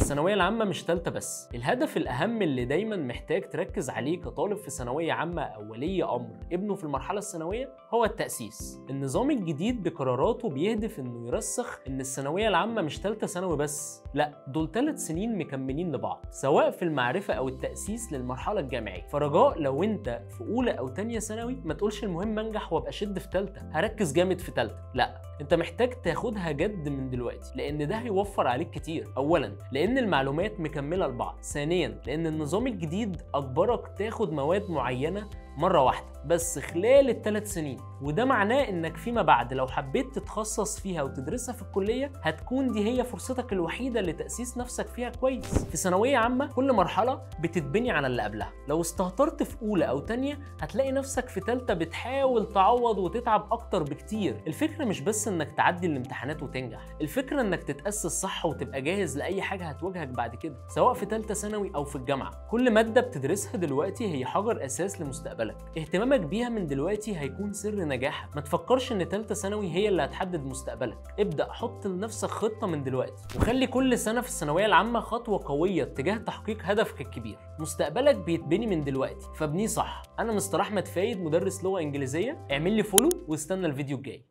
الثانويه العامه مش تالتة بس الهدف الاهم اللي دايما محتاج تركز عليه كطالب في ثانويه عامه او ولي امر ابنه في المرحله الثانويه هو التاسيس النظام الجديد بقراراته بيهدف انه يرسخ ان الثانويه العامه مش تالتة ثانوي بس لا دول ثلاث سنين مكملين لبعض سواء في المعرفه او التاسيس للمرحله الجامعيه فرجاء لو انت في اولى او تانية ثانوي ما تقولش المهم انجح وابقى شد في ثالثه هركز جامد في ثالثه لا انت محتاج تاخدها جد من دلوقتي لان ده هيوفر عليك كتير اولا لان المعلومات مكمله لبعض ثانيا لان النظام الجديد اجبرك تاخد مواد معينه مرة واحدة بس خلال الثلاث سنين وده معناه انك فيما بعد لو حبيت تتخصص فيها وتدرسها في الكلية هتكون دي هي فرصتك الوحيدة لتأسيس نفسك فيها كويس في ثانوية عامة كل مرحلة بتتبني على اللي قبلها لو استهترت في أولى أو تانية هتلاقي نفسك في تالتة بتحاول تعوض وتتعب أكتر بكتير الفكرة مش بس انك تعدي الامتحانات وتنجح الفكرة انك تتأسس صح وتبقى جاهز لأي حاجة هتواجهك بعد كده سواء في تالتة ثانوي أو في الجامعة كل مادة بتدرسها دلوقتي هي حجر أساس لمستقبلك مستقبلك اهتمامك بيها من دلوقتي هيكون سر نجاحك ما تفكرش ان تالتة ثانوي هي اللي هتحدد مستقبلك ابدا حط لنفسك خطه من دلوقتي وخلي كل سنه في الثانويه العامه خطوه قويه تجاه تحقيق هدفك الكبير مستقبلك بيتبني من دلوقتي فابنيه صح انا مستر احمد فايد مدرس لغه انجليزيه اعمل لي فولو واستنى الفيديو الجاي